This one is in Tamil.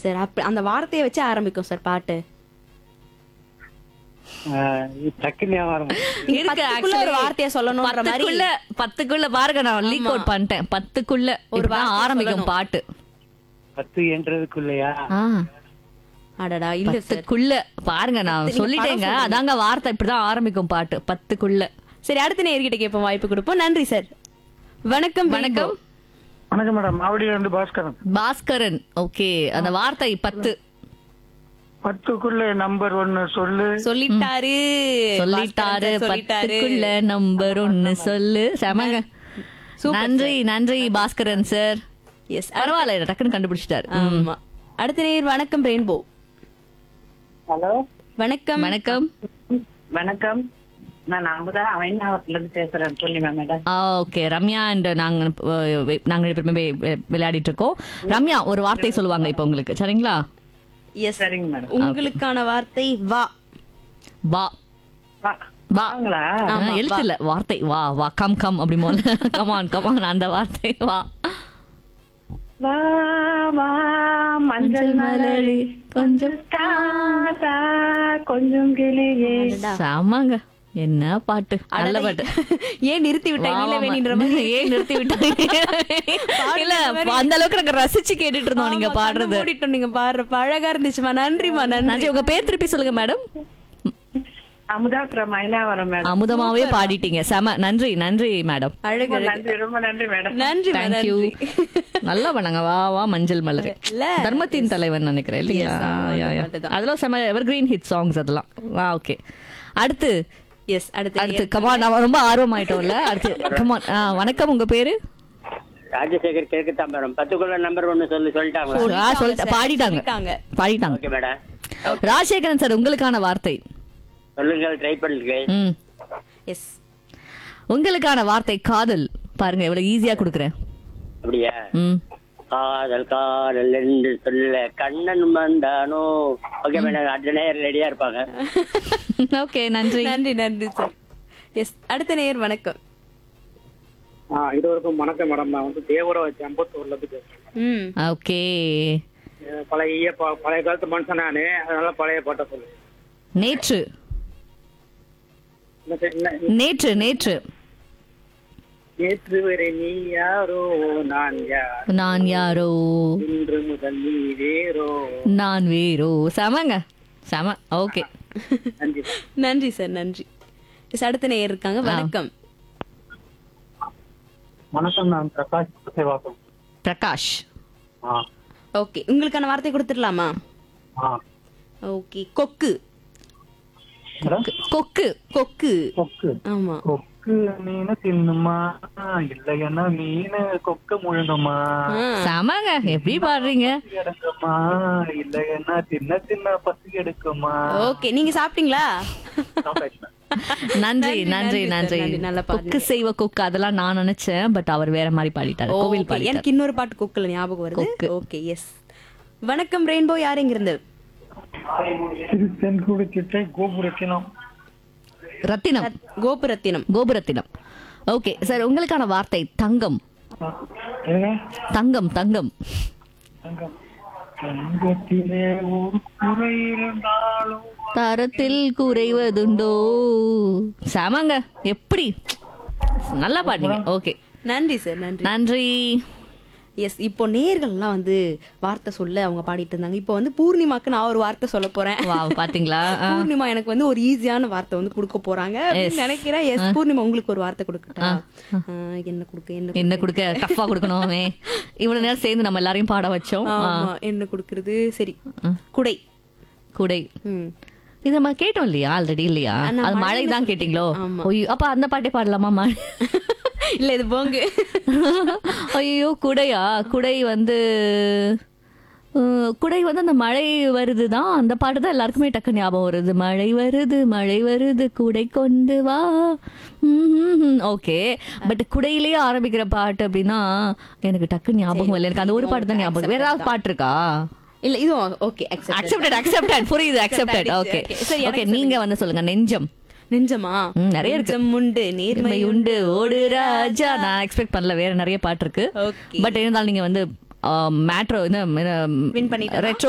சார் அப்ப அந்த வார்த்தையை வச்சு ஆரம்பிக்கும் சார் பாட்டு ஆஹ் இது டக்குன்னு ஞாபகம் நீங்க இருக்கு பத்துக்குள்ள ஒரு actually. வார்த்தையை சொல்லணும்ன்ற மாதிரி பத்துக்குள்ள பத்துக்குள்ள பாருங்க நான் லீக் அவுட் பண்ணிட்டேன் பத்துக்குள்ள ஒரு வார்த்தை ஆரம்பிக்கும் சொல்லணும். பாட்டு பத்து என்றதுக்குள்ளயா ஆ, அடடா இல்ல சார் பத்துக்குள்ள பாருங்க நான் நீங்க சொல்லிட்டேங்க படம் சொல்லுங்க. அதாங்க வார்த்தை இப்படிதான் ஆரம்பிக்கும் பாட்டு பத்துக்குள்ள சரி அடுத்த நேர்கிட்ட கேட்போம் வாய்ப்பு கொடுப்போம் நன்றி சார் வணக்கம் வணக்கம் வணக்கம் மேடம் மாவடியில இருந்து பாஸ்கரன் பாஸ்கரன் ஓகே அந்த வார்த்தை பத்து பத்துக்குள்ள நம்பர் ஒன்னு சொல்லு சொல்லிட்டாரு சொல்லிட்டாரு பாஸ்கரன் சார் சொல்லிட்டாரு பத்துக்குள்ள நம்பர் ஒன்னு சொல்லு செமங்க நன்றி நன்றி பாஸ்கரன் சார் எஸ் பரவாயில்ல டக்குன்னு கண்டுபிடிச்சிட்டாரு ஆமா அடுத்த நேர் வணக்கம் ரெயின்போ ஹலோ வணக்கம் வணக்கம் வணக்கம் நான் அமுதா அவைநாவரத்துல இருந்து பேசுறேன் சொல்லுங்க மேடம் ஓகே ரம்யா அண்ட் நாங்க அஹ், வெ- நாங்க ரெண்டு பேருமே வெ- வெ- விளையாடிட்டு இருக்கோம் ரம்யா ஒரு வார்த்தை சொல்லுவாங்க இப்போ உங்களுக்கு சரிங்களா எஸ் சரிங்க மேடம் உங்களுக்கான வார்த்தை வா வா வா வாங்களா ஆ, எழுத்து இல்ல வார்த்தை வா வா கம் கம் அப்படி போல கமான் கமான் அந்த வார்த்தை வா வா வா மஞ்சள் மலரி கொஞ்சம் தாத்தா கொஞ்சம் கிளியே சாமாங்க என்ன பாட்டு நல்ல பாட்டு ஏன் நிறுத்தி விட்டாய் வா, நீலவேணின்ற வா, மாதிரி ஏன் நிறுத்தி விட்டாங்க இல்ல அந்த அளவுக்கு நாங்க ரசிச்சு கேட்டுட்டு இருந்தோம் நீங்க ஆமா, பாடுறது கண்ணை மூடிட்டோம் நீங்க பாடுறப்ப அழகா இருந்துச்சுமா நன்றிமா நன்றி நன்றி உங்க பேர் திருப்பி சொல்லுங்க madam Amudha from Ayanavaram madam அமுதமாவே பாடிட்டீங்க செம நன்றி நன்றி மேடம் அழகு ரொம்ப அழகு. நன்றி ரொம்ப நன்றி மேடம் நன்றி தேங்க்யூ நல்லா பண்ணாங்க வா வா மஞ்சள் மலர் இல்ல. தர்மத்தின் தலைவன் நினைக்கிறேன் இல்லையா Yes, ஆமா, யா, யா. அதுதான். அதெல்லாம் செம எவர் கிரீன் ஹிட் சாங்ஸ் அதெல்லாம் வா ஓகே அடுத்து எஸ் அடுத்து அடுத்து கமான் நான் ரொம்ப ஆர்வம் ஆயிட்டோம்ல அடுத்து கமான் வணக்கம் உங்க பேரு ராஜசேகர் கிழக்கு தாம்பரம் பத்துக்குள்ள நம்பர் ஒன்னு சொல்லி சொல்லிட்டாங்களா ஆ, சொல்லிட்ட பாடிட்டாங்க சொல்லிட்டாங்க. பாடிட்டாங்க ஓகே மேடம் ராஜசேகரன் சார் உங்களுக்கான வார்த்தை சொல்லுங்க ட்ரை பண்ணுறேன் ம் எஸ் உங்களுக்கான வார்த்தை காதல் பாருங்க எவ்வளவு ஈஸியா கொடுக்குறேன் அப்படியா ம் காதல் காதல் என்று சொல்ல கண்ணன் வந்தானோ ஓகே மேடம் அடுத்த நேரம் ரெடியா இருப்பாங்க ஓகே நன்றி நன்றி நன்றி சார் எஸ் அடுத்த நேர் வணக்கம் இது வரைக்கும் வணக்கம் மேடம் நான் வந்து தேவராஜ் அம்பத்தூர்ல இருந்து பேசுறேன் ம் ஓகே அஹ் பழைய ப- பழைய காலத்து மனுஷன் நானு அதனால பழைய பாட்டை சொல்லு நேற்று என்ன செய்- என்ன- நேற்று நேற்று நேற்று வரை நீ யாரோ நான் யார் நான் யாரோ இன்று முதல் நீ வேறோ நான் வேறோ செமங்க செம ஓகே நன்றி நன்றி சார் நன்றி எஸ் அடுத்த நேர் இருக்காங்க வணக்கம் வணக்கம் நான் பிரகாஷ் சேவாக்கம் பிரகாஷ் ஆ ஓகே உங்களுக்கான வார்த்தை கொடுத்துடலாமா ஆ ஓகே கொக்கு கொக்கு கொக்கு கொக்கு ஆமா கொக்கு மீன் தின்னுமா இல்லைன்னா மீன் கொக்க முழுங்குமா ஆ, செமங்க எப்படி பாடுறீங்க எடுக்குமா இல்லைன்னா சின்ன சின்ன பசி எடுக்குமா ஓகே நீங்க சாப்பிட்டீங்களா நன்றி நன்றி, நன்றி நன்றி நன்றி சார், நன்றி, நல்லா பாடுனீங்க. கொக்கு செய்வ கொக்கு அதெல்லாம் நான் நினைச்சேன் பட் அவர் வேற மாதிரி பாடிட்டாரு கோவில் ஓகே பாடிட்டாரு எனக்கு இன்னொரு பாட்டு கொக்குல ஞாபகம் வருது கொக்கு. ஓகே எஸ் வணக்கம் ரெயின்போ யார் இங்க இருந்து தென்குடி திட்டை கோபுரத்தினம் ரத்தினம் கோபுரத்தினம் கோபுரத்தினம் ஓகே சார் உங்களுக்கான வார்த்தை தங்கம் ஏங்க தங்கம் தங்கம் தங்கத்திலே ஒரு குறை இருந்தாலும் தரத்தில் குறைவதுண்டோ செமங்க எப்படி நல்லா பாடுங்க ஓகே நன்றி சார் நன்றி நன்றி எஸ் இப்போ நேர்கள்லாம் வந்து வார்த்தை சொல்ல அவங்க பாடிட்டு இருந்தாங்க இப்போ வந்து பூர்ணிமாக்கு நான் ஒரு வார்த்தை சொல்ல போறேன் வா பாத்தீங்களா ஆ. பூர்ணிமா எனக்கு வந்து ஒரு ஈஸியான வார்த்தை வந்து கொடுக்க போறாங்க அப்படின்னு நினைக்கிறேன் எஸ் பூர்ணிமா உங்களுக்கு ஒரு வார்த்தை கொடுக்கட்டா ஆ, என்ன கொடுக்க என்ன என்ன கொடுக்க டஃபா கொடுக்கணுமே இவ்வளவு நேரம் சேர்ந்து நம்ம எல்லாரையும் பாட வச்சோம் ஆ. ஆமா என்ன கொடுக்கறது சரி குடை குடை ம் இது நம்ம கேட்டோம் இல்லையா ஆல்ரெடி இல்லையா நான் அது மழை மழைன்னு தான் கேட்டீங்களோ ஆமா. ஐயோ, அப்ப அந்த பாட்டே பாடலாமா மழை இல்ல இது போங்கு ஐயோ குடையா குடை வந்து அஹ், குடை வந்து அந்த மழை வருது தான் அந்த பாட்டு தான் எல்லாருக்குமே டக்கு ஞாபகம் வருது மழை வருது மழை வருது குடை கொண்டு வா ஓகே பட் குடையிலேயே ஆரம்பிக்கிற பாட்டு அப்படின்னா எனக்கு டக்கு ஞாபகம் இல்லை எனக்கு அந்த ஒரு பாட்டு தான் ஞாபகம் வேற ஏதாவது பாட்டு இருக்கா இல்ல இதுவும் ஓகே அக்செப்ட் அக்செப்டட் அக்செப்டட் புரியுது அக்செப்டட் ஓகே Okay, சரி, ஓகே எனக்கு நீங்க வந்து சொல்லுங்க நெஞ்சம் நெஞ்சமா ம், நிறைய இருக்கு. நெஞ்சம் உண்டு நேர்மை நேர்மை உண்டு ஓடு ராஜா நான் எக்ஸ்பெக்ட் பண்ணல வேற நிறைய பாட்டு இருக்கு ஓகே பட் இருந்தாலும் நீங்க வந்து மேட்ரோ Win பண்ணிட்டேனா? ரெட்ரோ